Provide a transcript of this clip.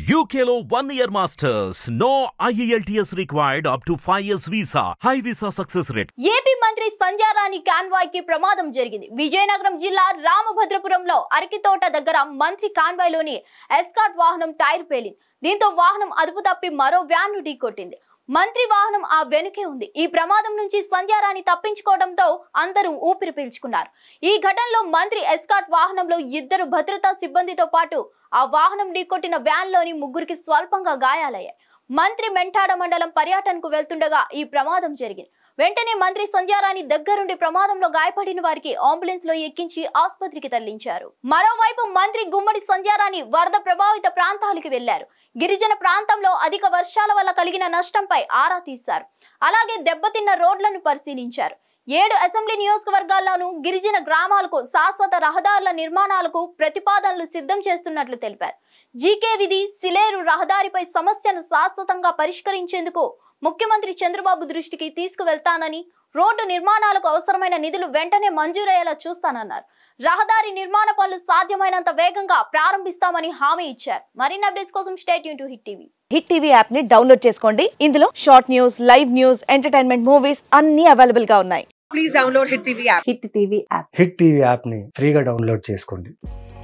UKLO one year masters. No IELTS required up to 5 years visa. High visa success rate. AP మంత్రి సంజారాణి convoy కి ప్రమాదం జరిగింది విజయనగరం జిల్లా రామభద్రపురంలో అరకితోట దగ్గర మంత్రి కాన్వాయ్ లోని ఎస్కాట్ వాహనం టైర్ పేలింది దీంతో వాహనం అదుపు తప్పి మరో వ్యాన్ ను ఢీకొట్టింది మంత్రి వాహనం ఆ వెనుకే ఉంది ఈ ప్రమాదం నుంచి సంధ్యారాణి తప్పించుకోవడంతో అందరూ ఊపిరి పీల్చుకున్నారు ఈ ఘటనలో మంత్రి ఎస్కాట్ వాహనంలో ఇద్దరు భద్రతా సిబ్బందితో పాటు ఆ వాహనం ఢీకొట్టిన వ్యాన్ లోని ముగ్గురికి స్వల్పంగా గాయాలయ్యాయి మంత్రి మెంటాడ మండలం పర్యటనకు వెళ్తుండగా ఈ ప్రమాదం జరిగింది వెంటనే మంత్రి సంధ్యారాణి దగ్గరుండి ప్రమాదంలో గాయపడిన వారికి అంబులెన్స్ లో ఎక్కించి ఆసుపత్రికి తరలించారు మరోవైపు మంత్రి గుమ్మడి సంధ్యారాణి వరద ప్రభావిత ప్రాంతాలకు వెళ్లారు గిరిజన ప్రాంతంలో అధిక వర్షాల వల్ల కలిగిన నష్టంపై ఆరా తీశారు అలాగే దెబ్బతిన్న రోడ్లను పరిశీలించారు ఏడు అసెంబ్లీ నియోజకవర్గాల్లోనూ గిరిజన గ్రామాలకు శాశ్వత రహదారుల నిర్మాణాలకు ప్రతిపాదనలు సిద్ధం చేస్తున్నట్లు తెలిపారు జీకే విధి సిలేరు రహదారిపై సమస్యను శాశ్వతంగా పరిష్కరించేందుకు ముఖ్యమంత్రి చంద్రబాబు దృష్టికి తీసుకువెళ్తానని రోడ్డు నిర్మాణాలకు అవసరమైన నిధులు వెంటనే మంజూరయ్యేలా చూస్తానన్నారు రహదారి నిర్మాణ పనులు సాధ్యమైనంత వేగంగా ప్రారంభిస్తామని హామీ ఇచ్చారు మరిన్ని అప్డేట్స్ కోసం స్టేట్ యూన్ to Hit TV Hit TV app ని డౌన్లోడ్ చేసుకోండి ఇందులో short news live news entertainment movies అన్ని అవైలబుల్ గా ఉన్నాయి please download Hit TV app. Hit TV app Hit TV యాప్ని ఫ్రీగా డౌన్లోడ్ చేసుకోండి